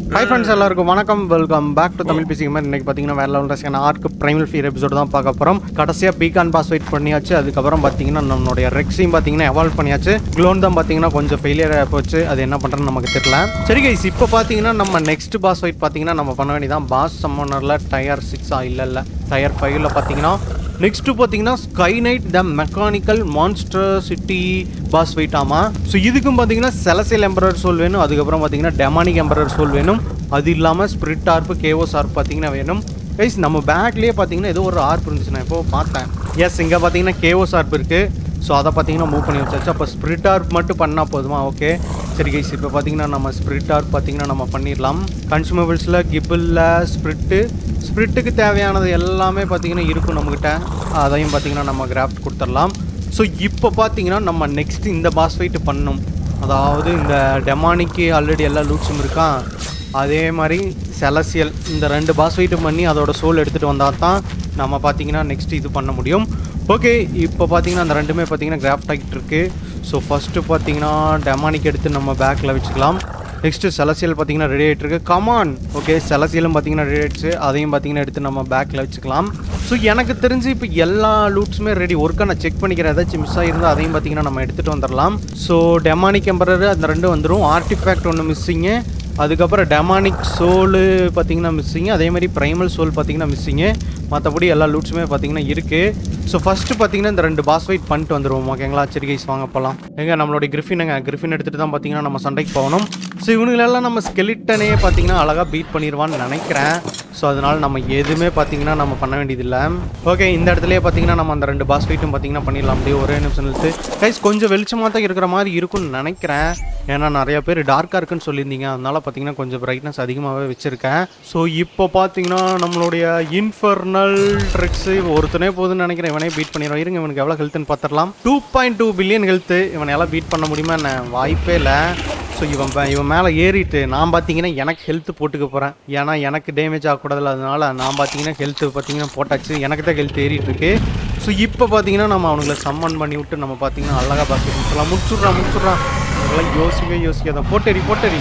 high friends எல்லாருக்கும் வணக்கம் welcome back to Tamil பிசிங் மாதிரி இன்னைக்கு பார்த்தீங்கன்னா வேற லெவல் ரசிகன் ஆர்க் பிரைமல் ஃபீர் எபிசோடு தான் பார்க்க போகிறோம் கடைசியாக பீகான் பாஸ் வெயிட் பண்ணியாச்சு அதுக்கப்புறம் பார்த்தீங்கன்னா நம்மளுடைய ரெக்ஸையும் பார்த்தீங்கன்னா எவால்வ் பண்ணியாச்சு க்ளோன் தான் பார்த்தீங்கன்னா கொஞ்சம் ஃபெயிலியர் போச்சு அது என்ன பண்ணுறேன்னு நமக்கு தெரியல சரி கைஸ் இப்போ பார்த்தீங்கன்னா நம்ம நெக்ஸ்ட் பாஸ் வெயிட் பார்த்தீங்கன்னா நம்ம பண்ண வேண்டியதான் பாஸ் சம்மனரில் டயர் சிக்ஸா இல்லை இல்லை டயர் ஃபைவ்ல பார்த்தீங்கன்னா நெக்ஸ்ட் பார்த்தீங்கன்னா Skynet the mechanical monster city boss wait ஆமா ஸோ இதுக்கும் பார்த்தீங்கன்னா செலசியல் எம்பரர் சோல் வேணும் அதுக்கப்புறம் பார்த்தீங்கன்னா டெமானிக் எம்பரர் சோல் வேணும் அது இல்லாமல் ஸ்பிரிட் ஆர்ப்பு கேஓஸ் ஆர்ப் பார்த்தீங்கன்னா வேணும் கைஸ் நம்ம பேக்லேயே பார்த்தீங்கன்னா ஏதோ ஒரு ஆர்ப் இருந்துச்சு நான் இப்போ பார்த்தேன் எஸ் இங்கே பார்த்தீங்கன்னா கேஓஸ் ஆர்ப் இருக்குது ஸோ அதை பார்த்தீங்கன்னா மூவ் பண்ணி வச்சாச்சு அப்போ ஸ்பிரிட் ஆர்ப் மட்டும் பண்ணால் போதுமா ஓகே சரி கைஸ் இப்போ பார்த்தீங்கன்னா நம்ம ஸ்பிரிட் ஆர்ப் பார்த்தீங்கன்னா நம்ம பண்ணிடலாம் கன்சூமபிள்ஸில் கிபிளில் ஸ்பிரிட்டு ஸ்பிரிட்டுக்கு தேவையானது எல்லாமே பார்த்தீங்கன்னா இருக்கும் நம்மக்கிட்ட அதையும் பார்த்தீங்கன்னா நம்ம கிராஃப்ட் கொடுத்துடலாம் ஸோ இப்போ பார்த்தீங்கன்னா நம்ம நெக்ஸ்ட் இந்த பாஸ் ஃபைட்டு பண்ணணும் அதாவது இந்த டெமானிக்கு ஆல்ரெடி எல்லா லூட்ஸும் இருக்கான் அதே மாதிரி செலசியல் இந்த ரெண்டு பாஸ் ஃபைட்டும் பண்ணி அதோட சோல் எடுத்துகிட்டு வந்தால் தான் நம்ம பார்த்தீங்கன்னா நெக்ஸ்ட் இது பண்ண முடியும் ஓகே இப்போ பார்த்தீங்கன்னா அந்த ரெண்டுமே பார்த்தீங்கன்னா கிராஃப்ட் ஆகிட்டு இருக்கு ஸோ ஃபஸ்ட்டு பார்த்தீங்கன்னா டெமானிக் எடுத்து நம்ம பேக்கில் வச்சுக்கலாம் நெக்ஸ்ட்டு செலசியல் பார்த்தீங்கன்னா ரெடி ஆகிட்டு இருக்கு கமான் ஓகே செலசியலும் பார்த்தீங்கன்னா ரெடி ஆயிடுச்சு அதையும் பார்த்தீங்கன்னா எடுத்து நம்ம பேக்கில் வச்சுக்கலாம் ஸோ எனக்கு தெரிஞ்சு இப்போ எல்லா லூட்ஸுமே ரெடி ஒர்க்காக நான் செக் பண்ணிக்கிறேன் ஏதாச்சும் மிஸ் ஆகிருந்தால் அதையும் பார்த்தீங்கன்னா நம்ம எடுத்துகிட்டு வந்துடலாம் ஸோ டெமானிக் எம்பரர் அந்த ரெண்டும் வந்துடும் ஆர்டிஃபேக்ட் ஒன்று மிஸ்ஸிங்கு அதுக்கப்புறம் டெமானிக் சோலு பார்த்தீங்கன்னா மிஸ்ஸிங்கு அதே மாதிரி ப்ரைமல் சோல் பார்த்தீங்கன்னா மிஸ்ஸிங்கு மற்றபடி எல்லா லூட்ஸுமே பார்த்தீங்கன்னா இருக்குது ஸோ ஃபஸ்ட்டு பார்த்தீங்கன்னா இந்த ரெண்டு பாஸ் வெயிட் பண்ணிட்டு வந்துடுவோம் ஓகேங்களா சரி கைஸ் வாங்க போகலாம் எங்க நம்மளுடைய கிரிஃபினுங்க கிரிஃபின் எடுத்துகிட்டு தான் பார்த்தீங்கன்னா நம்ம சண்டைக்கு போகணும் ஸோ இவனுங்களெல்லாம் நம்ம ஸ்கெலிட்டனே பார்த்தீங்கன்னா அழகாக பீட் பண்ணிடுவான்னு நினைக்கிறேன் ஸோ அதனால நம்ம எதுவுமே பார்த்தீங்கன்னா நம்ம பண்ண வேண்டியதில்லை ஓகே இந்த இடத்துலயே பார்த்தீங்கன்னா நம்ம அந்த ரெண்டு பாஸ் வெயிட்டும் பார்த்தீங்கன்னா பண்ணிடலாம் அப்படியே ஒரே நிமிஷம் நிறுத்து கைஸ் கொஞ்சம் வெளிச்சமாக தான் இருக்கிற மாதிரி இருக்கும்னு நினைக்கிறேன் ஏன்னா நிறைய பேர் டார்க்காக இருக்குன்னு சொல்லியிருந்தீங்க அதனால பார்த்தீங்கன்னா கொஞ்சம் பிரைட்னஸ் அதிகமாகவே வச்சுருக்கேன் ஸோ இப்போ பார்த்தீங்கன்னா நம்மளுடைய இன்ஃபர்னல் ட்ரிக்ஸ் ஒருத்தனே போதுன்னு நினைக்கிறேன் இவனே பீட் பண்ணிடுவோம் இருங்க இவனுக்கு எவ்வளோ ஹெல்த்னு பார்த்துடலாம் two point two billion health இவனையெல்லாம் பீட் பண்ண முடியுமா என்ன வாய்ப்பே இல்லை ஸோ இவன் ப- இவன் மேலே ஏறிட்டு நான் பார்த்தீங்கன்னா எனக்கு ஹெல்த் போட்டுக்க போகிறேன் ஏன்னா எனக்கு டேமேஜ் ஆகக்கூடாதுல அதனால நான் பார்த்தீங்கன்னா ஹெல்த் பார்த்தீங்கன்னா போட்டாச்சு எனக்கு தான் ஹெல்த் ஏறிட்டு இருக்கு ஸோ இப்போ பார்த்தீங்கன்னா நம்ம அவனுங்களை சம்மன் பண்ணி விட்டு நம்ம பார்த்தீங்கன்னா அழகாக பாஸ் முடிச்சிடலாம் முடிச்சுட்றான் முடிச்சுட்றான் இதெல்லாம் யோசிக்கவே யோசிக்காத போட்டேரி போட்டேரி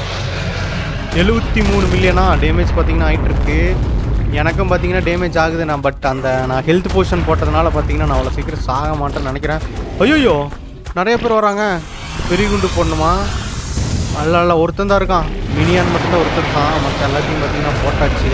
எழுபத்தி மூணு மில்லியனா டேமேஜ் பார்த்தீங்கன்னா ஆயிட்டு இருக்கு எனக்கும் பார்த்தீங்கன்னா டேமேஜ் ஆகுது நான் பட் அந்த நான் ஹெல்த் பொசிஷன் போட்டதுனால பார்த்தீங்கன்னா நான் அவ்வளோ சீக்கிரம் சாக மாட்டேன்னு நினைக்கிறேன் ஐயோயோ நிறைய பேர் வராங்க பெரிய குண்டு போடணுமா அல்ல அல்ல ஒருத்தன் தான் இருக்கான் மினியான் மட்டும்தான் ஒருத்தன் தான் மற்ற எல்லாத்தையும் பார்த்தீங்கன்னா போட்டாச்சு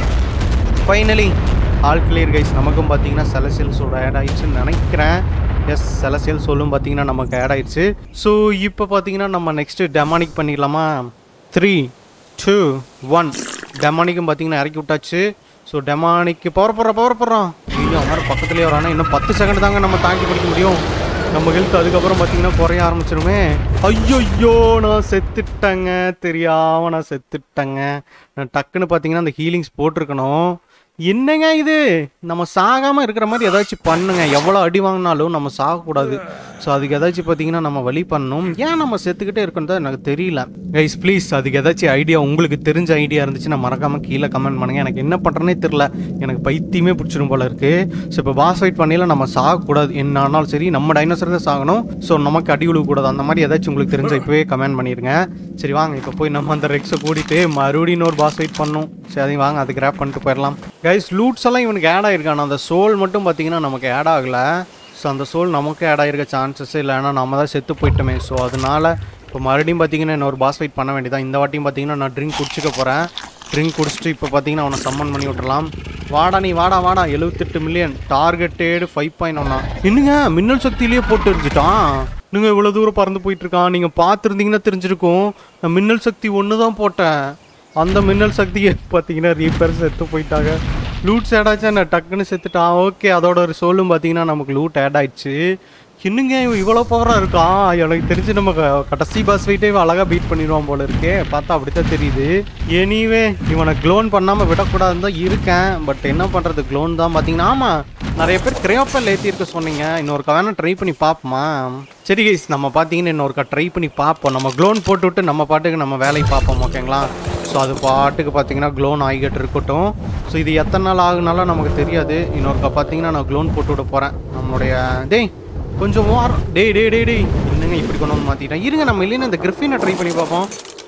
ஃபைனலி ஆல் கிளியர் கைஸ் நமக்கும் பார்த்தீங்கன்னா செலசியல் சோல் ஆட் ஆயிடுச்சுன்னு நினைக்கிறேன் எஸ் செலசியல் சோலும் பார்த்தீங்கன்னா நமக்கு ஆட் ஆயிடுச்சு ஸோ இப்போ பார்த்தீங்கன்னா நம்ம நெக்ஸ்ட்டு டெமானிக் பண்ணிடலாமா த்ரீ டூ ஒன் டெமானிக்கும் பார்த்தீங்கன்னா இறக்கி விட்டாச்சு ஸோ டெமானிக்கு பவர் போடுற பவர் போடுறான் ஐயோ அவன் வேறு பக்கத்துலேயே வரானா இன்னும் பத்து செகண்ட் தாங்க நம்ம தாங்கி பிடிக்க முடியும் நம்ம ஹெல்த் அதுக்கப்புறம் பார்த்தீங்கன்னா குறைய ஆரம்பிச்சிருமே ஐயோ நான் செத்துட்டேங்க தெரியாம நான் செத்துட்டேங்க நான் டக்குன்னு பார்த்தீங்கன்னா அந்த ஹீலிங்ஸ் போட்டிருக்கணும் என்னங்க இது நம்ம சாகாம இருக்கிற மாதிரி ஏதாச்சும் பண்ணுங்க எவ்வளோ அடி வாங்கினாலும் நம்ம சாகக்கூடாது ஸோ அதுக்கு ஏதாச்சும் பார்த்தீங்கன்னா நம்ம வழி பண்ணணும் ஏன் நம்ம செத்துக்கிட்டே இருக்கணும் தான் எனக்கு தெரியல கைஸ் ப்ளீஸ் அதுக்கு ஏதாச்சும் ஐடியா உங்களுக்கு தெரிஞ்ச ஐடியா இருந்துச்சுன்னா மறக்காம கீழே கமெண்ட் பண்ணுங்க எனக்கு என்ன பண்ணுறேனே தெரில எனக்கு பைத்தியமே பிடிச்சிரும் போல இருக்கு ஸோ இப்போ பாஸ் ஃபைட் பண்ணியில் நம்ம சாகக்கூடாது என்ன ஆனாலும் சரி நம்ம டைனோசர் தான் சாகணும் ஸோ நமக்கு அடி விழுகக்கூடாது அந்த மாதிரி ஏதாச்சும் உங்களுக்கு தெரிஞ்ச இப்போவே கமெண்ட் பண்ணிடுங்க சரி வாங்க இப்போ போய் நம்ம அந்த ரெக்ஸை கூட்டிட்டு மறுபடியும் இன்னொரு பாஸ் ஃபைட் பண்ணணும் சரி அதையும் வாங்க அது கிராப் பண்ணிட்டு போயிடலாம் கைஸ் லூட்ஸ் எல்லாம் இவனுக்கு ஆட் ஆயிருக்கான அந்த சோல் மட்டும் பார்த்தீங்கன்னா நமக்கு ஆட் ஆகலை ஸோ அந்த சோல் நமக்கு ஆட் ஆயிருக்க சான்சஸ் இல்லை ஏன்னா நம்ம தான் செத்து போயிட்டோமே ஸோ அதனால இப்போ மறுபடியும் பார்த்தீங்கன்னா இன்னொரு பாஸ் ஃபைட் பண்ண வேண்டியதான் இந்த வாட்டியும் பார்த்தீங்கன்னா நான் ட்ரிங்க் குடிச்சிக்க போகிறேன் ட்ரிங்க் குடிச்சிட்டு இப்போ பார்த்தீங்கன்னா அவனை சம்மன் பண்ணி விட்டுறலாம் வாடா நீ வாடா வாடா எழுபத்தெட்டு மில்லியன் டார்கெட்டேடு ஃபைவ் பாயிண்ட் ஒன்னா என்னங்க மின்னல் சக்தியிலேயே போட்டு எரிஞ்சிட்டான் நீங்கள் இவ்வளோ தூரம் பறந்து போயிட்டு இருக்கான் நீங்கள் பார்த்துருந்தீங்கன்னா தெரிஞ்சிருக்கும் நான் மின்னல் சக்தி ஒன்று தான் போட்டேன் அந்த மின்னல் சக்தியை பார்த்தீங்கன்னா ரீப்பர் செத்து போயிட்டாங்க லூட் ஆட் ஆச்சா நான் டக்குன்னு செத்துட்டான் ஓகே அதோட ஒரு சோலும் பார்த்தீங்கன்னா நமக்கு லூட் ஆட் ஆயிடுச்சு என்னங்க இவன் இவ்வளோ பவராக இருக்கான் எனக்கு தெரிஞ்சு நம்ம க- கடைசி பாஸ் வெயிட்டே இவன் அழகாக பீட் பண்ணிடுவான் போல இருக்கே பார்த்தா அப்படித்தான் தெரியுது எனிவே இவனை க்ளோன் பண்ணாமல் விடக்கூடாதுன்னு தான் இருக்கேன் பட் என்ன பண்ணுறது க்ளோன் தான் பார்த்தீங்கன்னா ஆமாம் நிறைய பேர் கிரையோப்பல் ஏற்றி இருக்க சொன்னீங்க இன்னொருக்கா வேணா ட்ரை பண்ணி பார்ப்போமா சரி கைஸ் நம்ம பார்த்தீங்கன்னா இன்னொருக்கா ட்ரை பண்ணி பார்ப்போம் நம்ம க்ளோன் போட்டு விட்டு நம்ம பாட்டுக்கு நம்ம வேலையை பார்ப்போம் ஓகேங்களா ஸோ அது பாட்டுக்கு பார்த்தீங்கன்னா க்ளோன் ஆகிட்டு இருக்கட்டும் ஸோ இது எத்தனை நாள் ஆகுனாலும் நமக்கு தெரியாது இன்னொருக்கா பார்த்தீங்கன்னா நான் க்ளோன் போட்டு விட போகிறேன் நம்மளுடைய டேய் கொஞ்சம் வார் டேய் டேய் டேய் டேய் என்னங்க இப்படி கொண்டு வந்து மாற்றிட்டேன் இருங்க நம்ம இல்லைன்னா இந்த கிரிஃபினை ட்ரை பண்ணி பார்ப்போம்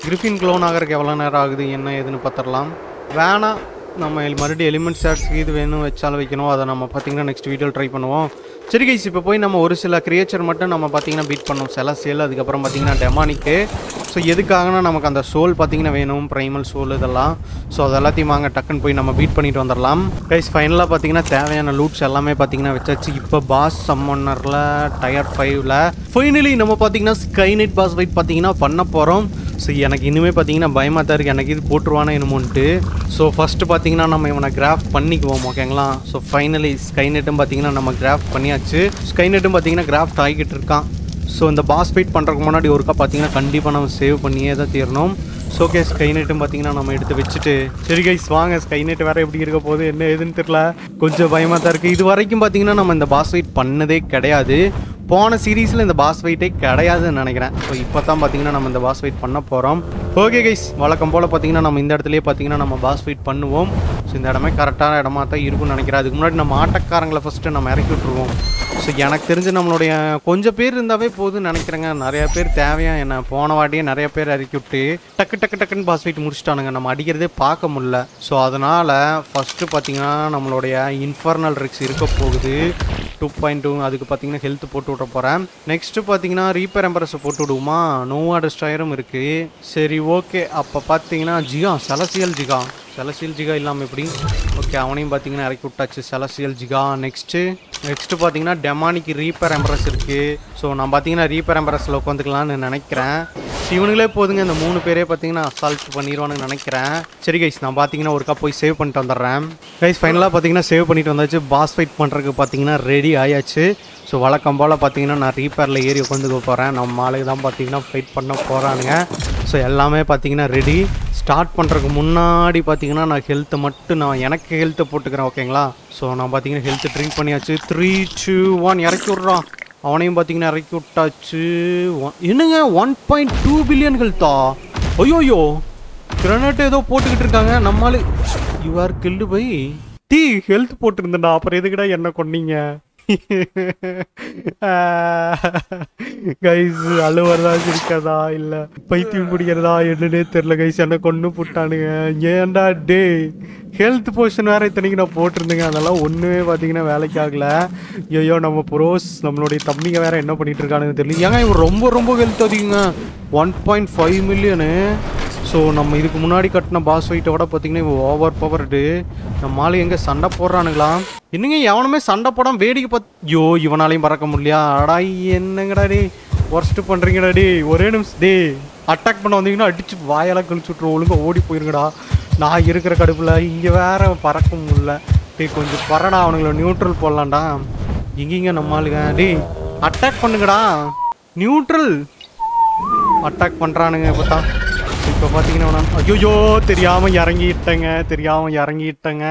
கிரிஃபின் க்ளோன் ஆகிறதுக்கு எவ்வளோ நேரம் ஆகுது என்ன ஏதுன்னு பார்த்துடலாம் வேணாம் நம்ம எல்- மறுபடியும் எலிமெண்ட் ஷாட்ஸ் இது வேணும் வச்சாலும் வைக்கணும் அதை நம்ம பார்த்தீங்கன்னா நெக்ஸ்ட் வீடியோ ட்ரை பண்ணுவோம் சரி கைஸ் இப்போ போய் நம்ம ஒரு சில கிரியேச்சர் மட்டும் நம்ம பார்த்தீங்கன்னா பீட் பண்ணோம் செலசியல் அதுக்கப்புறம் பார்த்தீங்கன்னா டெமானிக்கு ஸோ எதுக்காகனா நமக்கு அந்த சோல் பார்த்தீங்கன்னா வேணும் ப்ரைமல் சோல் இதெல்லாம் ஸோ அது எல்லாத்தையும் வாங்க டக்குன்னு போய் நம்ம பீட் பண்ணிட்டு வந்துடலாம் கைஸ் ஃபைனலாக பார்த்தீங்கன்னா தேவையான லூட்ஸ் எல்லாமே பார்த்தீங்கன்னா வச்சாச்சு இப்போ பாஸ் சம்மன்னரில் டயர் ஃபைவ்ல ஃபைனலி நம்ம பார்த்தீங்கன்னா ஸ்கைநெட் பாஸ் ஃபைட் பார்த்தீங்கன்னா பண்ண போகிறோம் ஸோ எனக்கு இனிமே பார்த்தீங்கன்னா பயமாக தான் இருக்குது எனக்கு இது போட்டுருவானா என்னமோன்ட்டு ஸோ ஃபஸ்ட்டு பார்த்தீங்கன்னா நம்ம இவனை கிராஃப் பண்ணிக்குவோம் ஓகேங்களா ஸோ ஃபைனலி ஸ்கைநெட்டும் பார்த்தீங்கன்னா நம்ம கிராஃப் பண்ணியாச்சு ஸ்கைநெட்டும் பார்த்தீங்கன்னா கிராஃப்ட் ஆகிக்கிட்டு இருக்கான் ஸோ இந்த பாஸ் ஃபைட் பண்ணுறதுக்கு முன்னாடி ஒருக்கா பார்த்தீங்கன்னா கண்டிப்பாக நம்ம சேவ் பண்ணியே தான் தீரணும் ஸோ ஓகே ஸ்கைநெட்டும் பார்த்தீங்கன்னா நம்ம எடுத்து வச்சுட்டு சரி கைஸ் வாங்க ஸ்கைநெட் வேறு எப்படி இருக்க போகுது என்ன ஏதுன்னு தெரில கொஞ்சம் பயமாக தான் இருக்குது இது வரைக்கும் பார்த்தீங்கன்னா நம்ம இந்த பாஸ் ஃபைட் பண்ணதே கிடையாது போன சீரீஸில் இந்த பாஸ் ஃபைட்டே கிடையாதுன்னு நினைக்கிறேன் ஸோ இப்போ தான் பார்த்தீங்கன்னா நம்ம இந்த பாஸ் ஃபைட் பண்ண போகிறோம் ஓகே கைஸ் வழக்கம் போல் பார்த்தீங்கன்னா நம்ம இந்த இடத்துலயே பார்த்தீங்கன்னா நம்ம பாஸ் ஃபைட் பண்ணுவோம் ஸோ இந்த இடமே கரெக்டான இடமா தான் இருக்கும்னு நினைக்கிறேன் அதுக்கு முன்னாடி நம்ம ஆட்டக்காரங்களை ஃபஸ்ட்டு நம்ம இறக்கி விட்ருவோம் ஸோ எனக்கு தெரிஞ்சு நம்மளுடைய கொஞ்சம் பேர் இருந்தாவே போதும்னு நினைக்கிறேங்க நிறைய பேர் தேவையா என்ன போன வாட்டியே நிறைய பேர் இறக்கி விட்டு டக்கு டக்கு டக்குன்னு பாஸ் ஃபைட் முடிச்சிட்டானுங்க நம்ம அடிக்கிறதே பார்க்க முடியல ஸோ அதனால் ஃபஸ்ட்டு பார்த்தீங்கன்னா நம்மளுடைய இன்ஃபர்னல் ரிக்ஸ் இருக்க போகுது டூ பாயிண்ட் டூ அதுக்கு பார்த்தீங்கன்னா ஹெல்த் போட்டு விட போகிறேன் நெக்ஸ்ட்டு பார்த்தீங்கன்னா ரீப்பர் எம்பரஸை போட்டு விடுவோமா நோவா டெஸ்டாயரும் இருக்குது சரி ஓகே அப்போ பார்த்தீங்கன்னா giga celestial giga celestial giga இல்லாமல் எப்படி ஓகே அவனையும் பார்த்தீங்கன்னா இறக்கி விட்டாச்சு செலசியல் ஜிகா நெக்ஸ்ட்டு நெக்ஸ்ட்டு பார்த்தீங்கன்னா டெமானிக்கு ரீப்பர் எம்பரஸ் இருக்குது ஸோ நான் பார்த்தீங்கன்னா ரீப்பர் எம்பரஸில் உட்காந்துக்கலாம்னு நினைக்கிறேன் So, இவனுங்களே போதுங்க இந்த மூணு பேரே பார்த்தீங்கன்னா அசால்ட் பண்ணிடுவானுன்னு நினைக்கிறேன் சரி கைஸ் நான் பார்த்தீங்கன்னா ஒருக்கா போய் சேவ் பண்ணிட்டு வந்துடுறேன் கைஸ் ஃபைனலாக பார்த்தீங்கன்னா சேவ் பண்ணிட்டு வந்தாச்சு பாஸ் ஃபைட் பண்ணுறதுக்கு பார்த்தீங்கன்னா ரெடி ஆயாச்சு ஸோ வழக்கம் போல் பார்த்தீங்கன்னா நான் ரீப்பரில் ஏறி உட்காந்துக்க போகிறேன் நம்ம ஆளுக்கு தான் பார்த்தீங்கன்னா ஃபைட் பண்ண போகிறானுங்க ஸோ எல்லாமே பார்த்தீங்கன்னா ரெடி ஸ்டார்ட் பண்ணுறதுக்கு முன்னாடி பார்த்தீங்கன்னா நான் ஹெல்த்தை மட்டும் நான் எனக்கு ஹெல்த்தை போட்டுக்கிறேன் ஓகேங்களா ஸோ நான் பார்த்தீங்கன்னா ஹெல்த்து ட்ரிங்க் பண்ணியாச்சு த்ரீ டூ ஒன் இறக்கி விட்றான் அவனையும் பார்த்தீங்கன்னா இறக்கி விட்டாச்சு One- என்னங்க ஒன் பாயிண்ட் டூ பில்லியன் ஹெல்த்தா ஐயோயோ கிரனேட் ஏதோ போட்டுக்கிட்டு இருக்காங்க நம்மளால you are killed by T health போட்டிருந்தேன்டா அப்புறம் எதுக்குடா என்ன கொன்னீங்க கைஸ் அழுவறதா சிரிக்காதா இல்ல பைத்தியம் பிடிக்கிறதா என்னன்னே தெரியல கைஸ் என்ன கொண்டு போட்டானுங்க ஏன்டா டே ஹெல்த் போர்ஷன் வேற இத்தனைக்கு நான் போட்டிருந்தேங்க அதெல்லாம் ஒண்ணுமே பாத்தீங்கன்னா வேலைக்கு ஆகல ஐயோ நம்ம ப்ரோஸ் நம்மளுடைய தம்பிங்க வேற என்ன பண்ணிட்டு இருக்கானுங்க தெரியல ஏங்க இவன் ரொம்ப ரொம்ப ஹெல்த் அதிகங்க one point five million so நம்ம இதுக்கு முன்னாடி கட்டின பாஸ் ஃபைட்டோட பார்த்தீங்கன்னா இவன் ஓவர் பவர்டு நம்ம ஆளு எங்கே சண்டை போடுறானுங்களா என்னங்க எவனுமே சண்டை போடாம வேடிக்கை பார்த்து ஐயோ இவனாலையும் பறக்க முடியலையா அடா என்னங்கடா டே ஒர்ஸ்ட் பண்ணுறீங்கடா டே ஒரே நிமிஷம் டே அட்டாக் பண்ண வந்தீங்கன்னா அடிச்சு வாயெல்லாம் கழிச்சு விட்ருவோம் ஒழுங்கா ஓடி போயிருங்கடா நான் இருக்கிற கடுப்பில் இங்கே வேற பறக்க முடியல டேய் கொஞ்சம் பறடா அவனுங்கள நியூட்ரல் போடலாம்டா எங்கேங்க நம்ம ஆளுங்க டேய் அட்டாக் பண்ணுங்கடா நியூட்ரல் அட்டாக் பண்ணுறானுங்க பார்த்தா இப்போ பார்த்தீங்கன்னா ஐயோ தெரியாமல் இறங்கிட்டேங்க தெரியாமல் இறங்கிட்டேங்க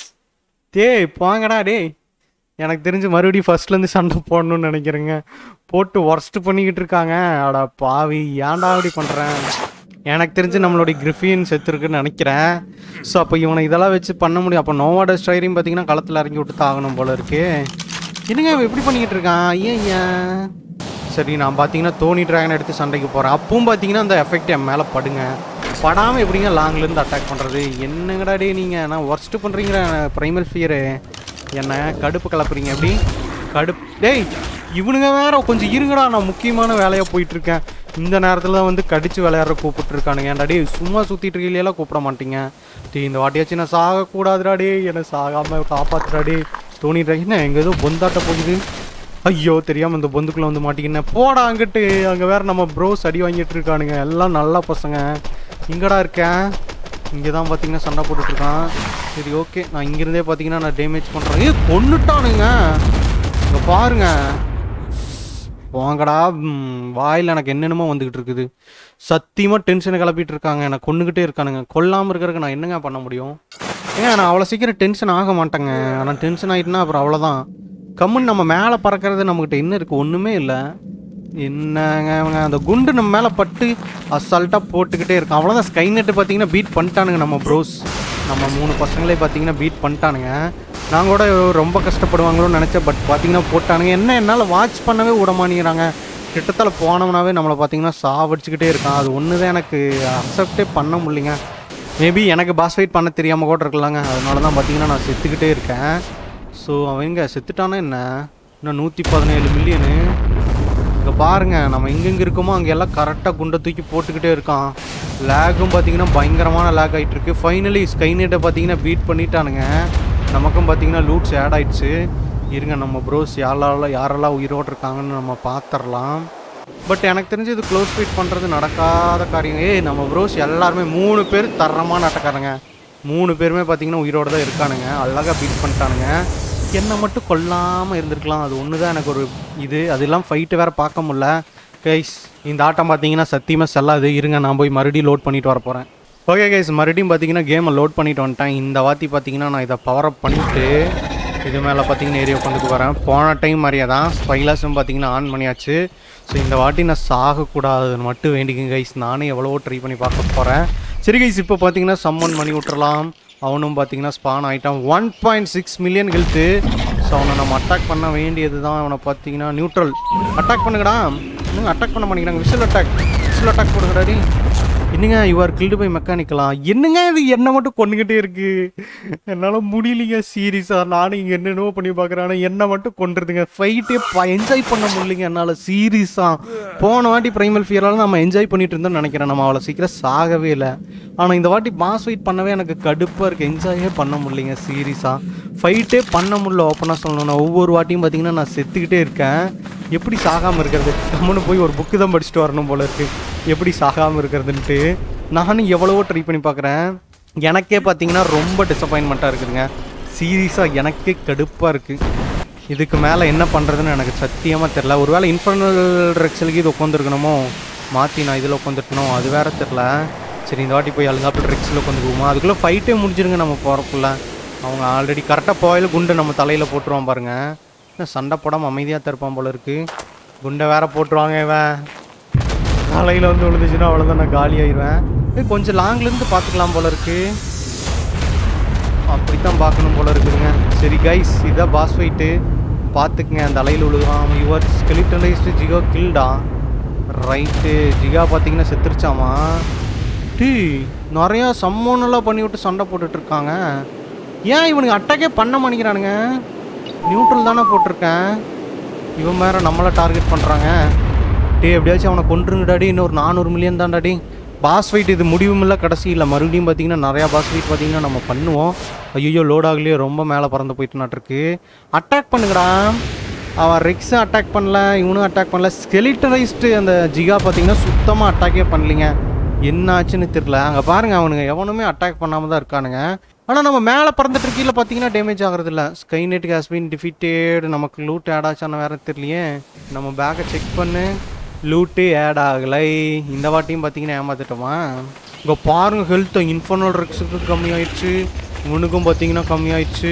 டேய் போங்கடா டேய் எனக்கு தெரிஞ்சு மறுபடியும் ஃபர்ஸ்ட்லேருந்து சண்டை போடணும்னு நினைக்கிறேங்க போட்டு ஒர்ஸ்ட் பண்ணிக்கிட்டு இருக்காங்க அட பாவி ஏன்டா அப்படி பண்ணுறேன் எனக்கு தெரிஞ்சு நம்மளுடைய கிரிஃபின் செத்துருக்குன்னு நினைக்கிறேன் ஸோ அப்போ இவனை இதெல்லாம் வச்சு பண்ண முடியும் அப்போ நோவாட ஸ்டைரியும் பார்த்தீங்கன்னா களத்தில் இறங்கி விட்டு தாகணும் போல இருக்கு என்னங்க இவன் எப்படி பண்ணிக்கிட்டு இருக்கான் ஏன் ஏன் சரி நான் பார்த்தீங்கன்னா தோனி டிராகன் எடுத்து சண்டைக்கு போகிறேன் அப்பவும் பார்த்தீங்கன்னா அந்த எஃபெக்ட் என் மேலே படுங்க படாமல் எப்படிங்க லாங்லேருந்து அட்டாக் பண்ணுறது என்னங்கடா டே நீங்கள் நான் ஒர்ஸ்ட்டு பண்ணுறீங்கிற ப்ரைமல் ஃபியரு என்ன கடுப்பு கலப்புறீங்க எப்படி கடுப்பு டேய் இவனுங்க வேற கொஞ்சம் இருங்கடா நான் முக்கியமான வேலையாக போயிட்டுருக்கேன் இந்த நேரத்தில் தான் வந்து கடிச்சு விளையாடுற கூப்பிட்டுருக்கானுங்க ஏன்டா டேய் சும்மா சுற்றிட்டு இருக்கீங்களா கூப்பிட மாட்டீங்க டேய் இந்த வாட்டியாச்சும் நான் சாகக்கூடாதுடா டே என்னை சாகாமல் காப்பாத்துடா டே தோனி டிராகன் என்ன எங்கே ஏதோ பொந்தாட்ட போகுது ஐயோ தெரியாம இந்த பொந்துக்குள்ள வந்து மாட்டிக்கினேன் போடா அங்கிட்டு அங்க வேற நம்ம ப்ரோஸ் அடி வாங்கிட்டு இருக்கானுங்க எல்லாம் நல்ல பசங்க இங்கடா இருக்கேன் இங்கே தான் பார்த்தீங்கன்னா சண்டை போட்டுட்டு இருக்கான் சரி ஓகே நான் இங்கிருந்தே பார்த்தீங்கன்னா நான் டேமேஜ் பண்ணுறேன் ஏ கொன்னுட்டானுங்க இங்கே பாருங்க வாங்கடா ம், வாயில் எனக்கு என்னென்னமோ வந்துக்கிட்டு இருக்குது சத்தியமாக டென்ஷனை கிளப்பிட்டு இருக்காங்க என்னை கொண்டுக்கிட்டே இருக்கானுங்க கொல்லாமல் இருக்கிறதுக்கு நான் என்னங்க பண்ண முடியும் ஏங்க நான் அவ்வளோ சீக்கிரம் டென்ஷன் ஆக மாட்டேங்க ஆனால் டென்ஷன் ஆகிட்டுனா அப்புறம் அவ்வளோதான் கம்முன்னு நம்ம மேலே பறக்கிறது நம்மக்கிட்ட என்ன இருக்குது ஒன்றுமே இல்லை என்னங்க அவங்க அந்த குண்டு நம்ம மேலே பட்டு அசால்ட்டாக போட்டுக்கிட்டே இருக்கும் அவ்வளோதான் ஸ்கை நெட்டு பார்த்தீங்கன்னா பீட் பண்ணிட்டானுங்க நம்ம ப்ரோஸ் நம்ம மூணு பசங்களே பார்த்தீங்கன்னா பீட் பண்ணிட்டானுங்க நான் கூட ரொம்ப கஷ்டப்படுவாங்களோன்னு நினச்சேன் பட் பார்த்தீங்கன்னா போட்டானுங்க என்ன என்னால் வாட்ச் பண்ணவே விட மாட்டேங்கிறாங்க கிட்டத்தட்ட போனோம்னாவே நம்மளை பார்த்தீங்கன்னா சாவடிச்சுக்கிட்டே இருக்கான் அது ஒன்று தான் எனக்கு அக்செப்டே பண்ண முடியலைங்க மேபி எனக்கு பாஸ் ஃபைட் பண்ண தெரியாமல் கூட இருக்கலாங்க அதனால தான் பார்த்தீங்கன்னா நான் செத்துக்கிட்டே இருக்கேன் ஸோ அவங்க செத்துட்டானா என்ன இன்னும் நூற்றி பதினேழு மில்லியனு இங்கே பாருங்க நம்ம எங்கெங்கே இருக்கோமோ அங்கே எல்லாம் கரெக்டாக குண்டை தூக்கி போட்டுக்கிட்டே இருக்கான் லேகும் பார்த்தீங்கன்னா பயங்கரமான லேக் ஆகிட்டு இருக்கு ஃபைனலி ஸ்கைநெட்டை பார்த்தீங்கன்னா பீட் பண்ணிட்டானுங்க நமக்கும் பார்த்தீங்கன்னா லூட்ஸ் ஆட் ஆயிடுச்சு இருங்க நம்ம ப்ரோஸ் யாரெல்லாம் யாரெல்லாம் உயிரோடு இருக்காங்கன்னு நம்ம பார்த்துடலாம் பட் எனக்கு தெரிஞ்சு இது க்ளோஸ் ஃபைட் பண்ணுறது நடக்காத காரியம் ஏய் நம்ம ப்ரோஸ் எல்லாருமே மூணு பேர் தரமான ஆட்டக்காரங்க மூணு பேருமே பார்த்தீங்கன்னா உயிரோடு தான் இருக்கானுங்க அழகாக பீட் பண்ணிட்டானுங்க என்னை மட்டும் கொல்லாமல் இருந்திருக்கலாம் அது ஒன்று தான் எனக்கு ஒரு இது அது இல்லாமல் ஃபைட்டு வேறு பார்க்க முடில கைஸ் இந்த ஆட்டம் பார்த்தீங்கன்னா சத்தியமாக செல்லாது இருங்க நான் போய் மறுபடியும் லோட் பண்ணிட்டு வர போகிறேன் ஓகே கைஸ் மறுபடியும் பார்த்தீங்கன்னா கேமை லோட் பண்ணிட்டு வந்துட்டேன் இந்த வாத்தி பார்த்தீங்கன்னா நான் இதை பவர் அப் பண்ணிவிட்டு இது மேலே பார்த்தீங்கன்னா ஏரியா கொண்டுட்டு வரேன் போன டைம் மாதிரியே தான் ஸ்பைலாஸும் பார்த்தீங்கன்னா ஆன் பண்ணியாச்சு ஸோ இந்த வாட்டி நான் சாகக்கூடாதுன்னு மட்டும் வேண்டிக்குங்க கைஸ் நானே எவ்வளவோ ட்ரை பண்ணி பார்க்க போகிறேன் சரி கைஸ் இப்போ பார்த்தீங்கன்னா சம்மன் பண்ணி விட்டுறலாம் அவனும் பார்த்தீங்கன்னா ஸ்பான் ஆகிட்டான் one point six million health so அவனை நம்ம அட்டாக் பண்ண வேண்டியது தான் அவனை பார்த்தீங்கன்னா நியூட்ரல் அட்டாக் பண்ணுங்கடா இன்னும் அட்டாக் பண்ண மாட்டேங்கிறாங்க விசில் அட்டாக் விசில் அட்டாக் போடுங்கடாடி என்னங்க யுவர் கில்டு பை மெக்கானிக்கலாம் என்னங்க இது என்ன மட்டும் கொண்டுகிட்டே இருக்கு என்னால் முடியலைங்க சீரியஸாக நானும் இங்கே என்னென்னவோ பண்ணி பார்க்குறேன் ஆனால் என்ன மட்டும் கொண்டுருதுங்க ஃபைட்டே என்ஜாய் பண்ண முடியலைங்க என்னால் சீரியஸாக போன வாட்டி ப்ரைமல் ஃபியரால் நம்ம என்ஜாய் பண்ணிட்டு இருந்தோம்னு நினைக்கிறேன் நம்ம அவ்வளோ சீக்கிரம் சாகவே இல்லை ஆனால் இந்த வாட்டி பாஸ் ஃபைட் பண்ணவே எனக்கு கடுப்பாக இருக்குது என்ஜாயே பண்ண முடியலைங்க சீரியஸாக ஃபைட்டே பண்ண முடியல ஓப்பனாக சொல்லணும்னா ஒவ்வொரு வாட்டியும் பார்த்தீங்கன்னா நான் செத்துக்கிட்டே இருக்கேன் எப்படி சாகாமல் இருக்கிறது நம்மளும் போய் ஒரு புக்கு தான் படிச்சுட்டு வரணும் போல இருக்கு எப்படி சாகாமல் இருக்கிறதுன்ட்டு நானும் எவ்வளவோ ட்ரை பண்ணி பார்க்குறேன் எனக்கே பார்த்தீங்கன்னா ரொம்ப டிசப்பாயின்மெண்ட்டாக இருக்குதுங்க சீரியஸாக எனக்கே கடுப்பாக இருக்குது இதுக்கு மேலே என்ன பண்ணுறதுன்னு எனக்கு சத்தியமாக தெரில ஒருவேளை இன்ஃபர்னல் ரெக்ஸலுக்கு இது உட்காந்துருக்கணுமோ மாற்றி நான் இதில் உட்காந்துட்டணும் அது வேற தெரில சரி இந்த வாட்டி போய் அழுங்காப்பில் ரெக்ஸில் உட்காந்துக்குவோமா அதுக்குள்ளே ஃபைட்டே முடிஞ்சிருங்க நம்ம போகிறக்குள்ள அவங்க ஆல்ரெடி கரெக்டாக போயில குண்டு நம்ம தலையில் போட்டுருவான் பாருங்க என்ன சண்டை போடாமல் அமைதியாக தருப்பான் போல இருக்கு குண்டை வேற போட்டுருவாங்க இவன் தலையில் வந்து விழுந்துச்சுன்னா அவ்வளோதான் நான் காலி ஆயிடுவேன் ஏய், கொஞ்சம் லாங்லேருந்து பார்த்துக்கலாம் போல இருக்கு அப்படித்தான் பார்க்கணும் போல இருக்குதுங்க சரி கைஸ் இதான் பாஸ் ஃபைட்டு பார்த்துக்குங்க அந்த அலையில் விழுகாம யுவர் ஸ்கெலிட்டனைஸ்டு ஜிகோ கில்டா ரைட்டு ஜிகா பார்த்தீங்கன்னா செத்துருச்சாமா டீ நிறையா சம்மோனெல்லாம் பண்ணி விட்டு சண்டை போட்டுட்டு இருக்காங்க ஏன் இவனுக்கு அட்டாக்கே பண்ண மாட்டேங்கிறானுங்க நியூட்ரல் தானே போட்டிருக்கேன் இவன் வேற நம்மளை டார்கெட் பண்ணுறாங்க டே எப்படியாச்சும் அவனை கொண்டுருங்கடாடி இன்னொரு நானூறு மில்லியன் தான்டாடி பாஸ் ஃபைட் இது முடிவும் இல்லை கடைசி இல்லை மறுபடியும் பார்த்தீங்கன்னா நிறையா பாஸ் ஃபைட் பார்த்தீங்கன்னா நம்ம பண்ணுவோம் ஐயோ லோட் ஆகலையே ரொம்ப மேலே பறந்து போயிட்டு நாட்டிருக்கு அட்டாக் பண்ணுங்கடா அவன் ரெக்ஸும் அட்டாக் பண்ணல இவனும் அட்டாக் பண்ணல ஸ்கெலிட்டரைஸ்டு அந்த ஜிகா பார்த்தீங்கன்னா சுத்தமாக அட்டாக்கே பண்ணலிங்க என்ன ஆச்சுன்னு தெரில அங்கே பாருங்க அவனுங்க எவனுமே அட்டாக் பண்ணாமல் தான் இருக்கானுங்க ஆனால் நம்ம மேலே பறந்துட்டு இருக்கையில் பார்த்தீங்கன்னா டேமேஜ் ஆகிறது இல்லை ஸ்கைநெட் ஹாஸ் பீன் டிஃபிட்டேட் நமக்கு லூட் ஆட் ஆச்சான்னு வேற தெரியலையே நம்ம பேக்கை செக் பண்ணு லூட்டு ஆட் ஆகலை இந்த வாட்டியும் பார்த்தீங்கன்னா ஏமாத்திட்டோமா இங்கே பாருங்க ஹெல்த் இன்ஃபர்னல் ட்ரக்ஸுக்கு கம்மியாயிடுச்சு இவனுக்கும் பார்த்தீங்கன்னா கம்மியாயிடுச்சு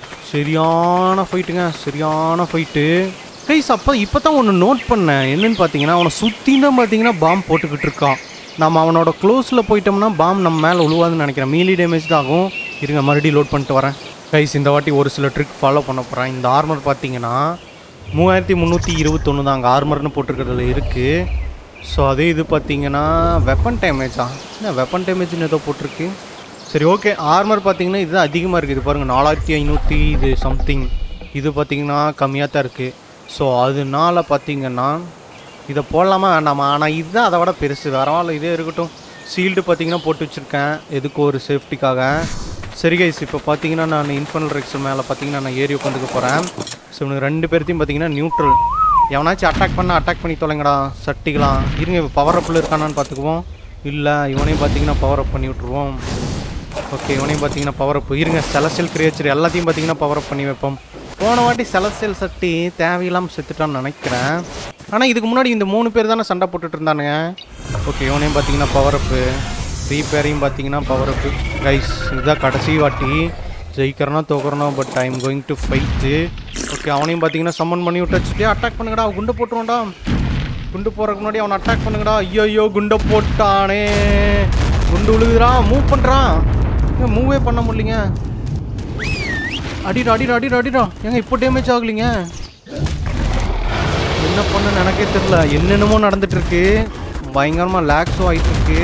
சரியான ஃபைட்டுங்க சரியான ஃபைட்டு கைஸ் அப்போ இப்போ தான் ஒன்று நோட் பண்ணேன் என்னன்னு பார்த்தீங்கன்னா அவனை சுற்றின்னு பார்த்தீங்கன்னா பாம் போட்டுக்கிட்டு இருக்கான் நம்ம அவனோட க்ளோஸில் போயிட்டோம்னா பாம் நம்ம மேலே உழுவாதுன்னு நினைக்கிறேன் மீலி டேமேஜ் தான் ஆகும் இருங்க மறுபடியும் லோட் பண்ணிட்டு வரேன் கைஸ் இந்த வாட்டி ஒரு சில ட்ரிக் ஃபாலோ பண்ண போகிறேன் இந்த ஆர்மர் பார்த்தீங்கன்னா மூவாயிரத்தி முந்நூற்றி இருபத்தொன்று தான் அங்கே ஆர்மர்னு போட்டிருக்கிறதுல இருக்குது ஸோ அதே இது பார்த்தீங்கன்னா வெப்பன் டேமேஜா என்ன வெப்பன் டேமேஜ்னு ஏதோ போட்டிருக்கு சரி ஓகே ஆர்மர் பார்த்தீங்கன்னா இதுதான் அதிகமாக இருக்குது இது பாருங்கள் நாலாயிரத்தி ஐநூற்றி இது சம்திங் இது பார்த்தீங்கன்னா கம்மியாக தான் இருக்குது ஸோ அதனால பார்த்தீங்கன்னா இதை போடலாமா வேண்டாமா ஆனால் இதுதான் அதை விட பெருசு பரவாயில்ல இதே இருக்கட்டும் சீல்டு பார்த்தீங்கன்னா போட்டு வச்சுருக்கேன் எதுக்கு ஒரு சேஃப்டிக்காக சரி கைஸ் இப்போ பார்த்தீங்கன்னா நான் இன்ஃபர்னல் ரெக்ஸ் மேலே பார்த்தீங்கன்னா நான் ஏறி உட்காந்துக்க போகிறேன் ஸோ இவனுக்கு ரெண்டு பேர்த்தையும் பார்த்தீங்கன்னா நியூட்ரல் எவனாச்சும் அட்டாக் பண்ண அட்டாக் பண்ணி தொலைங்கடா சட்டிக்கலாம் இருங்க இப்போ பவர் அப்பில் இருக்கானான்னு பார்த்துக்குவோம் இல்லை இவனையும் பார்த்தீங்கன்னா பவர் அப் பண்ணி விட்ருவோம் ஓகே இவனையும் பார்த்தீங்கன்னா பவர் அப் இருங்க செலஸ்டியல் கிரியேச்சர் எல்லாத்தையும் பார்த்தீங்கன்னா பவர் அப் பண்ணி வைப்போம் போன வாட்டி செலஸ்டியல் சட்டி தேவையில்லாமல் செத்துட்டான்னு நினைக்கிறேன் ஆனால் இதுக்கு முன்னாடி இந்த மூணு பேர் தானே சண்டை போட்டுட்டு இருந்தானுங்க ஓகே இவனையும் பார்த்தீங்கன்னா பவர் அப்பு த்ரீ பேரையும் பார்த்தீங்கன்னா பவர் அப்பு கைஸ் இதுதான் கடைசி வாட்டி ஜெயிக்கிறனா தோக்குறனா but I am going to fight okay அவனையும் பார்த்தீங்கன்னா சம்மன் பண்ணி விட்டாச்சு அட்டாக் பண்ணுங்கடா குண்டு போட்டுருவான்டா குண்டு போறதுக்கு முன்னாடி அவனை அட்டாக் பண்ணுங்கடா ஐயோ ஐயோ குண்டை போட்டானே குண்டு விழுகுதுடா மூவ் பண்ணுறான் ஏன் மூவே பண்ண முடியலைங்க அடிடா அடிடா அடிடா அடிடா ஏங்க இப்போ டேமேஜ் ஆகலைங்க என்ன பண்ணன்னு எனக்கே தெரியல என்னென்னமோ நடந்துட்டு இருக்கு பயங்கரமாக லேக்ஸும் ஆயிட்டு இருக்கு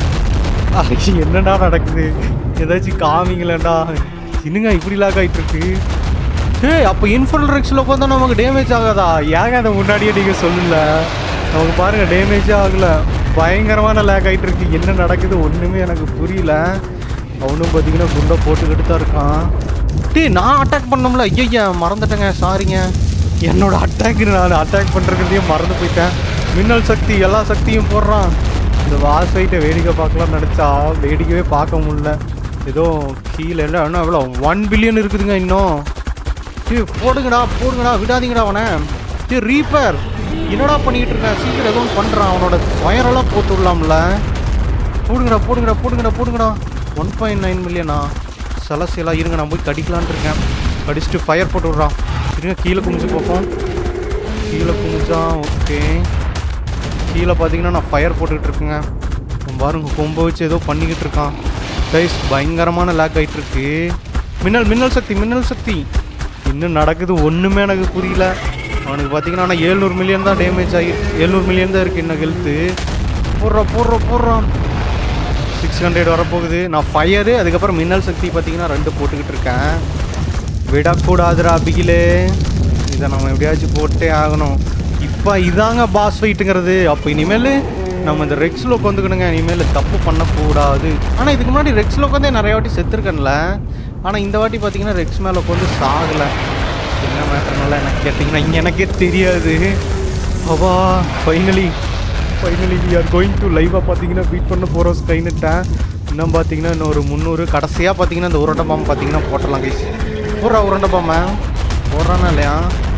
ஐ, என்னடா நடக்குது ஏதாச்சும் காமிங்களேண்டா என்னங்க இப்படி லாக் ஆயிட்டு இருக்கு ஏய் அப்போ இன்ஃபுல் ரெக்ஸில் உட்காந்தா நமக்கு டேமேஜ் ஆகாதா ஏங்க அதை முன்னாடியே நீங்கள் சொல்லல நமக்கு பாருங்க டேமேஜே ஆகல பயங்கரமான லேக் ஆயிட்டு இருக்கு என்ன நடக்குது ஒன்றுமே எனக்கு புரியல அவனும் பார்த்தீங்கன்னா குண்டை போட்டுக்கிட்டு தான் இருக்கான் டேய் நான் அட்டாக் பண்ணோம்ல ஐயா மறந்துட்டேங்க சாரிங்க என்னோட அட்டாக் நான் அட்டாக் பண்ணுறதுலேயே மறந்து போயிட்டேன் மின்னல் சக்தி எல்லா சக்தியும் போடுறான் இந்த வாஸ் ஃபைட்டை வேடிக்கை பார்க்கலாம்னு நினச்சா வேடிக்கையே பார்க்க முடியல ஏதோ கீழே இல்லை இன்னும் எவ்வளோ ஒன் பில்லியன் இருக்குதுங்க இன்னும் டேய் போடுங்கடா போடுங்கடா விடாதீங்கடா அவனை டேய் ரீப்பர் என்னடா பண்ணிக்கிட்டு இருக்கேன் சீக்கிரம் ஏதோ ஒன்று பண்ணுறான் அவனோட ஃபயரெல்லாம் போட்டு விடலாம்ல போடுங்கடா போடுங்கடா போடுங்கடா போடுங்கடா ஒன் பாயிண்ட் நைன் மில்லியனா செலசியலா இருங்க நான் போய் கடிக்கலான்னு இருக்கேன் கடிச்சிட்டு ஃபயர் போட்டு விட்றான் இருங்க கீழே குமிஞ்சு பார்ப்போம் கீழே குமிஞ்சா ஓகே கீழே பார்த்தீங்கன்னா நான் ஃபயர் போட்டுக்கிட்டு இருக்கேங்க அவன் பாருங்க கொம்பை வச்சு ஏதோ பண்ணிக்கிட்டு இருக்கான் கைஸ் பயங்கரமான லேக் ஆயிட்டு இருக்கு மின்னல் மின்னல் சக்தி மின்னல் சக்தி இன்னும் நடக்குது ஒன்றுமே எனக்கு புரியல அவனுக்கு பார்த்தீங்கன்னா ஆனால் ஏழ்நூறு மில்லியன் தான் டேமேஜ் ஆகி ஏழ்நூறு மில்லியன் தான் இருக்குது இன்னும் ஹெல்த்து போடுறான் போடுறான் போடுறான் சிக்ஸ் ஹண்ட்ரட் வரப்போகுது நான் ஃபயரு அதுக்கப்புறம் மின்னல் சக்தி பார்த்தீங்கன்னா ரெண்டு போட்டுக்கிட்டு இருக்கேன் விடக்கூடாதுடா பிகிலே இதை நம்ம எப்படியாச்சும் போட்டே ஆகணும் இப்போ இதாங்க பாஸ் ஃபைட்டுங்கிறது அப்போ இனிமேல் நம்ம இந்த ரெக்ஸில் உட்காந்துக்கணுங்க இனிமேல் தப்பு பண்ணக்கூடாது ஆனால் இதுக்கு முன்னாடி ரெக்ஸில் உட்காந்தே நிறைய வாட்டி செத்துருக்கேன்ல ஆனால் இந்த வாட்டி பார்த்தீங்கன்னா ரெக்ஸ் மேலே உட்காந்து சாகலை என்ன மேட்டர்னால எனக்கு கேட்டிங்கன்னா இங்கே எனக்கே தெரியாது அவா finally finally we are going to லைவாக பார்த்தீங்கன்னா பீட் பண்ண போகிறோம் ஸ்கைனுட்டேன் இன்னும் பார்த்தீங்கன்னா இன்னும் ஒரு முந்நூறு கடைசியாக பார்த்தீங்கன்னா இந்த உருண்டை பாம்பு பார்த்தீங்கன்னா போட்டலாம் கைஸ் போடுறா உருண்டை பாம்பை போடுறானா இல்லையா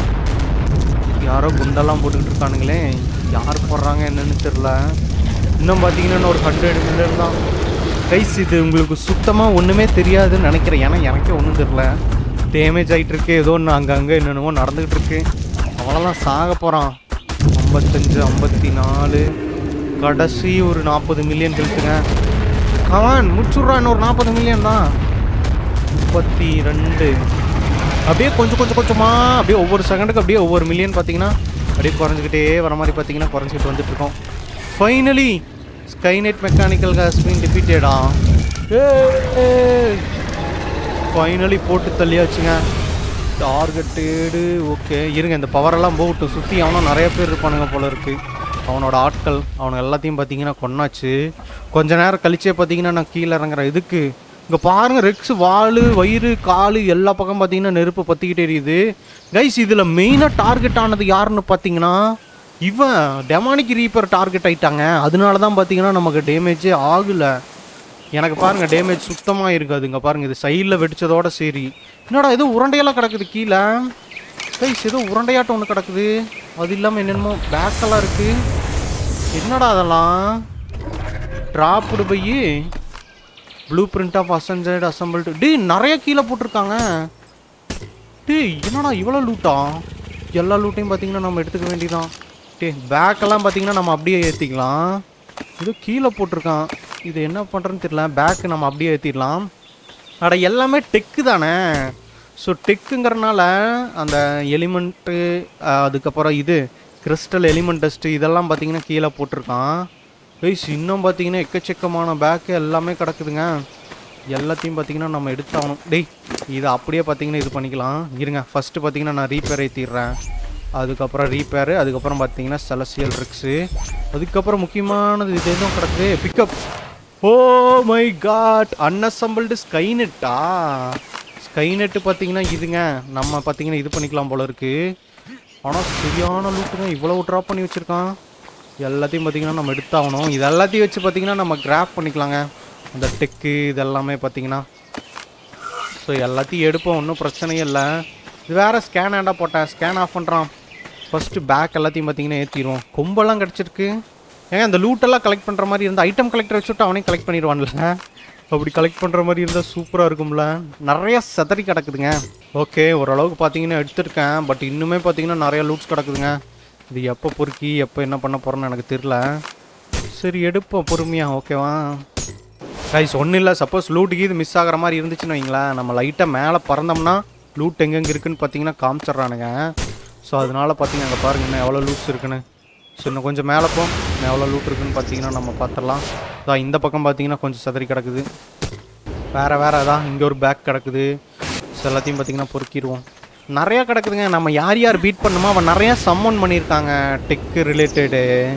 யாரோ குண்டெல்லாம் போட்டுக்கிட்டு இருக்கானுங்களே யார் போடுறாங்க என்னன்னு தெரில இன்னும் பார்த்தீங்கன்னா இன்னும் ஒரு ஹண்ட்ரட் மில்லியன் தான் கைஸ் இது உங்களுக்கு சுத்தமாக ஒன்றுமே தெரியாதுன்னு நினைக்கிறேன் ஏன்னா எனக்கே ஒன்றும் தெரில டேமேஜ் ஆகிட்டு இருக்கு ஏதோ ஒன்று அங்கங்கே என்னென்னமோ நடந்துக்கிட்டு இருக்கு அவ்வளோதான் சாக போகிறான் ஐம்பத்தஞ்சு ஐம்பத்தி நாலு கடைசி ஒரு நாற்பது மில்லியன் கழிச்சுங்க அவன் முடிச்சுட்றான் ஒரு நாற்பது மில்லியன் தான் முப்பத்தி ரெண்டு அப்படியே கொஞ்சம் கொஞ்சம் கொஞ்சமாக அப்படியே ஒவ்வொரு செகண்டுக்கு அப்படியே ஒவ்வொரு மில்லியன் பார்த்தீங்கன்னா அப்படியே குறைஞ்சிக்கிட்டே வர மாதிரி பார்த்தீங்கன்னா குறைஞ்சிக்கிட்டு வந்துட்டு இருக்கோம் finally Skynet mechanical has been டிஃபீட்டடா ஃபைனலி போட்டு தள்ளியாச்சுங்க டார்கெட்டேடு ஓகே இருங்க இந்த பவரெல்லாம் போகட்டும் சுற்றி அவனும் நிறைய பேர் இருப்பானுங்க போல இருக்கு அவனோட ஆட்கள் அவனுங்க எல்லாத்தையும் பார்த்தீங்கன்னா கொன்னாச்சு கொஞ்ச நேரம் கழிச்சே பார்த்தீங்கன்னா நான் கீழே இறங்குறேன் இதுக்கு இங்கே பாருங்க ரெக்ஸ் வால் வயிறு காலு எல்லா பக்கம் பார்த்தீங்கன்னா நெருப்பு பற்றிக்கிட்டே எரியுது கைஸ் இதில் மெயினாக டார்கெட் ஆனது யாருன்னு பார்த்தீங்கன்னா இவன் டெமானிக் ரீப்பர் டார்கெட் ஆயிட்டாங்க அதனால தான் பார்த்தீங்கன்னா நமக்கு டேமேஜே ஆகலை எனக்கு பாருங்க டேமேஜ் சுத்தமாக இருக்காது இங்கே பாருங்க இது சைடில் வெடிச்சதோட சரி என்னடா ஏதோ உருண்டையெல்லாம் கிடக்குது கீழே கைஸ் ஏதோ உருண்டையாட்டம் ஒன்று கிடக்குது அது இல்லாமல் என்னென்னமோ பேக்கெல்லாம் இருக்கு என்னடா அதெல்லாம் dropped by blueprint of அசஞ்சட் அசம்பிள்டு டேய் நிறைய கீழே போட்டிருக்காங்க டேய் என்னடா இவ்வளோ லூட்டா எல்லா லூட்டையும் பார்த்தீங்கன்னா நம்ம எடுத்துக்க வேண்டியதான் டேய் பேக்கெல்லாம் பார்த்தீங்கன்னா நம்ம அப்படியே ஏற்றிக்கலாம் ஏதோ கீழே போட்டிருக்கான் இது என்ன பண்ணுறதுன்னு தெரியல பேக்கு நம்ம அப்படியே ஏற்றிடலாம் அட எல்லாமே டெக்கு தானே ஸோ டெக்குங்கிறனால அந்த எலிமெண்ட்டு அதுக்கப்புறம் இது கிறிஸ்டல் எலிமெண்ட் டஸ்ட்டு இதெல்லாம் பார்த்தீங்கன்னா கீழே போட்டிருக்கான் கைஸ் இன்னும் பார்த்தீங்கன்னா எக்கச்சக்கமான பேக்கு எல்லாமே கிடக்குதுங்க எல்லாத்தையும் பார்த்தீங்கன்னா நம்ம எடுத்தாகணும் டேய் இதை அப்படியே பார்த்தீங்கன்னா இது பண்ணிக்கலாம் இருங்க ஃபஸ்ட்டு பார்த்தீங்கன்னா நான் ரீப்பேர் ஏற்றிடுறேன் அதுக்கப்புறம் ரீப்பேரு அதுக்கப்புறம் பார்த்தீங்கன்னா செலசியல் ரிக்ஸு அதுக்கப்புறம் முக்கியமானது இது எதுவும் கிடக்குது pickup oh my god unassembled ஸ்கைநெட்டா ஸ்கைநெட்டு பார்த்தீங்கன்னா இதுங்க நம்ம பார்த்தீங்கன்னா இது பண்ணிக்கலாம் போல இருக்கு ஆனால் சரியான லூட்டுங்க இவ்வளோ ட்ராப் பண்ணி வச்சுருக்கான் எல்லாத்தையும் பார்த்தீங்கன்னா நம்ம எடுத்தாகணும் இது எல்லாத்தையும் வச்சு பார்த்தீங்கன்னா நம்ம கிராப் பண்ணிக்கலாங்க அந்த டெக்கு இதெல்லாமே பார்த்தீங்கன்னா ஸோ எல்லாத்தையும் எடுப்போம் ஒன்றும் பிரச்சனையே இல்லை இது வேறு ஸ்கேன் ஆண்டா போட்டேன் ஸ்கேன் ஆஃப் பண்ணுறான் ஃபஸ்ட்டு பேக் எல்லாத்தையும் பார்த்தீங்கன்னா ஏற்றிடுவோம் கொம்பெல்லாம் கிடச்சிருக்கு ஏங்க அந்த லூட்டெல்லாம் கலெக்ட் பண்ணுற மாதிரி இருந்தால் ஐட்டம் கலெக்டர் வச்சுட்டு அவனே கலெக்ட் பண்ணிடுவான்ல அப்படி கலெக்ட் பண்ணுற மாதிரி இருந்தால் சூப்பராக இருக்கும்ல நிறைய செதறி கிடக்குதுங்க ஓகே ஓரளவுக்கு பார்த்தீங்கன்னா எடுத்திருக்கேன் பட் இன்னுமே பார்த்தீங்கன்னா நிறைய லூட்ஸ் கிடக்குதுங்க இது எப்போ பொறுக்கி எப்போ என்ன பண்ண போகிறோன்னு எனக்கு தெரில சரி எடுப்போம் பொறுமையாக ஓகேவா கைஸ் ஒன்றும் இல்லை சப்போஸ் லூட்டுக்கு இது மிஸ் ஆகிற மாதிரி இருந்துச்சுன்னு வைங்களேன் நம்ம லைட்டாக மேலே பறந்தோம்னா லூட் எங்கெங்கே இருக்குன்னு பார்த்தீங்கன்னா காமிச்சிட்றானுங்க ஸோ அதனால பார்த்தீங்கன்னா அங்கே பாருங்க இன்னும் எவ்வளோ லூட்ஸ் இருக்குன்னு ஸோ இன்னும் கொஞ்சம் மேலே போ இன்னும் எவ்வளோ லூட் இருக்குன்னு பார்த்தீங்கன்னா நம்ம பார்த்துடலாம் ஸோ இந்த பக்கம் பார்த்தீங்கன்னா கொஞ்சம் சதறி கிடக்குது வேறு வேறு தான் இங்கே ஒரு பேக் கிடக்குது ஸோ எல்லாத்தையும் பார்த்தீங்கன்னா பொறுக்கிடுவோம் நிறையா கிடக்குதுங்க நம்ம யார் யார் பீட் பண்ணுமோ அவன் நிறையா சம்மன் பண்ணியிருக்காங்க டெக்கு ரிலேட்டடு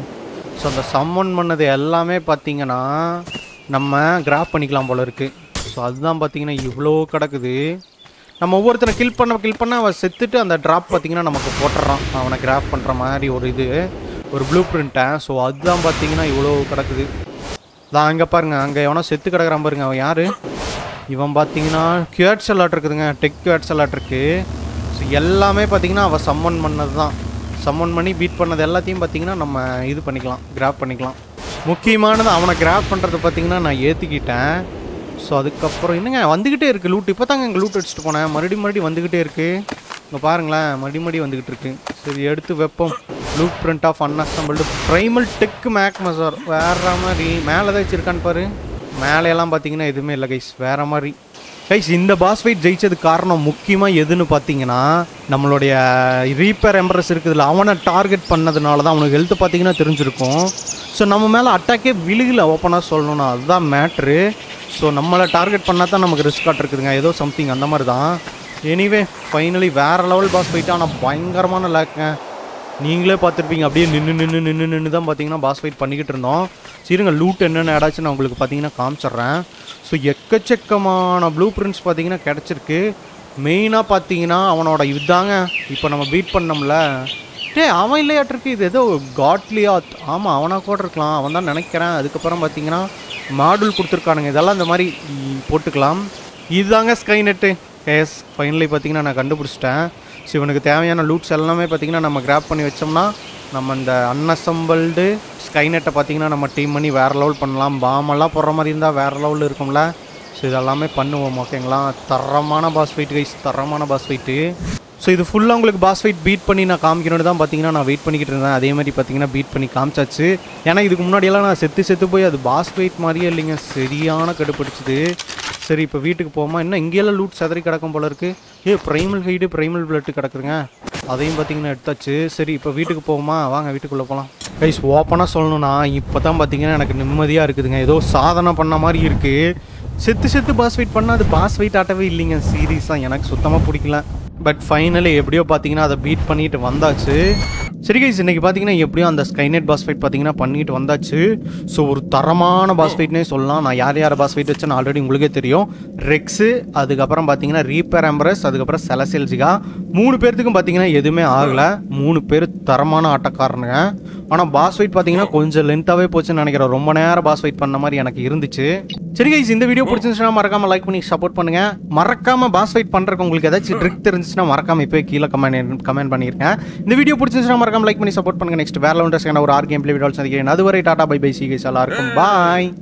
ஸோ அந்த சம்மன் பண்ணது எல்லாமே பார்த்தீங்கன்னா நம்ம கிராப் பண்ணிக்கலாம் போல இருக்குது ஸோ அதுதான் பார்த்தீங்கன்னா இவ்வளோ கிடக்குது நம்ம ஒவ்வொருத்தனை கில் பண்ண கில் பண்ண அவன் செத்துட்டு அந்த ட்ராப் பார்த்தீங்கன்னா நமக்கு போட்டுறான் அவனை கிராப் பண்ணுற மாதிரி ஒரு இது ஒரு ப்ளூ பிரிண்ட்டை ஸோ அதுதான் பார்த்தீங்கன்னா இவ்வளோ கிடக்குது தான் அங்கே பாருங்க அங்கே எவனோ செத்து கிடக்குறான் பாருங்க அவன் யார் இவன் பார்த்தீங்கன்னா கியூட் செல்லாட் இருக்குதுங்க டெக் கியூட் செல்லாட் இருக்கு ஸோ எல்லாமே பார்த்தீங்கன்னா அவன் சம்மன் பண்ணது தான் சம்மன் பண்ணி பீட் பண்ணது எல்லாத்தையும் பார்த்தீங்கன்னா நம்ம இது பண்ணிக்கலாம் கிராப் பண்ணிக்கலாம் முக்கியமானது அவனை கிராப் பண்ணுறது பார்த்தீங்கன்னா நான் ஏற்றிக்கிட்டேன் ஸோ அதுக்கப்புறம் என்னங்க வந்துக்கிட்டே இருக்குது லூட் இப்போ தாங்க இங்கே லூட் அடிச்சுட்டு போனேன் மறுபடியும் மறுபடியும் வந்துக்கிட்டே இருக்குது இங்கே பாருங்களேன் மறுபடியும் மறுபடியும் வந்துக்கிட்டு இருக்கு சரி எடுத்து வைப்போம் loot print of unassembled primal deck மேக் மசார் வேற மாதிரி மேலே தான் வச்சிருக்கான்னு பாரு மேலே எல்லாம் பார்த்தீங்கன்னா எதுவுமே இல்லை கைஸ் வேற மாதிரி கைஸ் இந்த பாஸ் ஃபைட் ஜெயிச்சது காரணம் முக்கியமாக எதுன்னு பார்த்தீங்கன்னா நம்மளுடைய ரீப்பேர் எம்பரஸ் இருக்குதுல்ல அவனை டார்கெட் பண்ணதுனால தான் அவனுக்கு ஹெல்த் பார்த்தீங்கன்னா தெரிஞ்சிருக்கும் ஸோ நம்ம மேலே அட்டாக்கே விழுகல ஓப்பனாக சொல்லணும்னா அதுதான் மேட்ரு ஸோ நம்மளை டார்கெட் பண்ணால் தான் நமக்கு ரிஸ்க் காட் இருக்குதுங்க ஏதோ சம்திங் அந்த மாதிரி தான் எனிவே ஃபைனலி வேறு லெவல் பாஸ் ஃபைட்டு ஆனால் பயங்கரமான லேக்குங்க நீங்களே பார்த்துருப்பீங்க அப்படியே நின்று நின்று நின்று நின்று தான் பார்த்தீங்கன்னா பாஸ் ஃபைட் பண்ணிக்கிட்டு இருந்தோம் சரிங்க லூட் என்னென்ன ஏதாச்சும் நான் உங்களுக்கு பார்த்தீங்கன்னா காமிச்சிட்றேன் ஸோ எக்கச்சக்கமான ப்ளூ பிரிண்ட்ஸ் பார்த்தீங்கன்னா கிடச்சிருக்கு மெயினாக பார்த்தீங்கன்னா அவனோட இதுதாங்க இப்போ நம்ம பீட் பண்ணோம்ல டே அவன் இல்லையாட்டிருக்கு இது ஏதோ காட்லியாத் ஆமாம் அவனாக கூட இருக்கலாம் அவன் தான் நினைக்கிறேன் அதுக்கப்புறம் பார்த்தீங்கன்னா மாடுல் கொடுத்துருக்கானுங்க இதெல்லாம் இந்த மாதிரி ம், போட்டுக்கலாம் இதுதாங்க ஸ்கை நெட்டு எஸ் ஃபைனலி பார்த்தீங்கன்னா நான் கண்டுபிடிச்சிட்டேன் ஸோ இவனுக்கு தேவையான லூட்ஸ் எல்லாமே பார்த்தீங்கன்னா நம்ம கிராப் பண்ணி வச்சோம்னா நம்ம இந்த அன்அசம்பிள்டு ஸ்கைநெட்டை பார்த்தீங்கன்னா நம்ம டீம் பண்ணி வேறு லெவல் பண்ணலாம் பாமெல்லாம் போடுற மாதிரி இருந்தால் வேறு லெவலில் இருக்கும்ல ஸோ இதெல்லாமே பண்ணுவோம் ஓகேங்களா தரமான பாஸ் ஃபைட் கைஸ் தரமான பாஸ் ஃபைட்டு ஸோ இது ஃபுல்லாக உங்களுக்கு பாஸ் ஃபைட் பீட் பண்ணி நான் காமிக்கணும்னு தான் பார்த்தீங்கன்னா நான் வெயிட் பண்ணிக்கிட்டு இருந்தேன் அதே மாதிரி பார்த்தீங்கன்னா பீட் பண்ணி காமிச்சாச்சு ஏன்னா இதுக்கு முன்னாடியெல்லாம் நான் செத்து செத்து போய் அது பாஸ் ஃபைட் மாதிரியே இல்லைங்க சரியான கடுப்பிடிச்சிது சரி இப்போ வீட்டுக்கு போமா என்ன இங்கேயெல்லாம் லூட் சதறி கிடக்கும் போல இருக்கு a primal hide primal blood கிடக்குதுங்க அதையும் பார்த்தீங்கன்னா எடுத்தாச்சு சரி இப்போ வீட்டுக்கு போவோமா வாங்க வீட்டுக்குள்ளே போகலாம் கைஸ் ஓப்பனாக சொல்லணும்னா இப்போ தான் பார்த்தீங்கன்னா எனக்கு நிம்மதியாக இருக்குதுங்க ஏதோ சாதனை பண்ண மாதிரி இருக்குது செத்து செத்து பாஸ் வெயிட் பண்ணால் அது பாஸ் வெயிட் ஆட்டவே இல்லைங்க சீரியஸாக எனக்கு சுத்தமாக பிடிக்கல பட் ஃபைனலி எப்படியோ பார்த்தீங்கன்னா அதை பீட் பண்ணிட்டு வந்தாச்சு சரி கைஸ் இன்னைக்கு பார்த்தீங்கன்னா எப்படியோ அந்த ஸ்கைநெட் பாஸ் ஃபைட் பார்த்தீங்கன்னா பண்ணிட்டு வந்தாச்சு ஸோ ஒரு தரமான பாஸ் ஃபைட்னே சொல்லலாம் நான் யார் யார் பாஸ் ஃபைட் வச்சேன்னு ஆல்ரெடி உங்களுக்கே தெரியும் ரெக்ஸு அதுக்கப்புறம் பார்த்தீங்கன்னா ரீப்பர் எம்பரஸ் அதுக்கப்புறம் செலசெல்ஜிகா மூணு பேர்த்துக்கும் பார்த்தீங்கன்னா எதுவுமே ஆகலை மூணு பேர் தரமான ஆட்டக்காரனுங்க ஆனால் பாஸ் ஃபைட் பார்த்தீங்கன்னா கொஞ்சம் லென்த்தாகவே போச்சுன்னு நினைக்கிறேன் ரொம்ப நேரம் பாஸ் ஃபைட் பண்ண மாதிரி எனக்கு இருந்துச்சு சரி கைஸ் இந்த வீடியோ பிடிச்சிருந்துச்சுன்னா மறக்காம லைக் பண்ணி சப்போர்ட் பண்ணுங்க மறக்காம பாஸ் ஃபைட் பண்றதுக்கு உங்களுக்கு ஏதாச்சும் ட்ரிக் தெரிஞ்சுச்சுன்னா மறக்காம இப்போ கீழே கமெண்ட் கமெண்ட் பண்ணிருக்கேன் இந்த வீடியோ பிடிச்சிருந்துச்சுன்னா மறக்காம லைக் பண்ணி சப்போர்ட் பண்ணுங்க நெக்ஸ்ட் வேற லெவல் ஒரு ஆர் கேம் பிளே வீடியோ சந்திக்கிறேன் அதுவரை டாடா பை பை சி கைஸ் எல்லாருக்கும் பாய்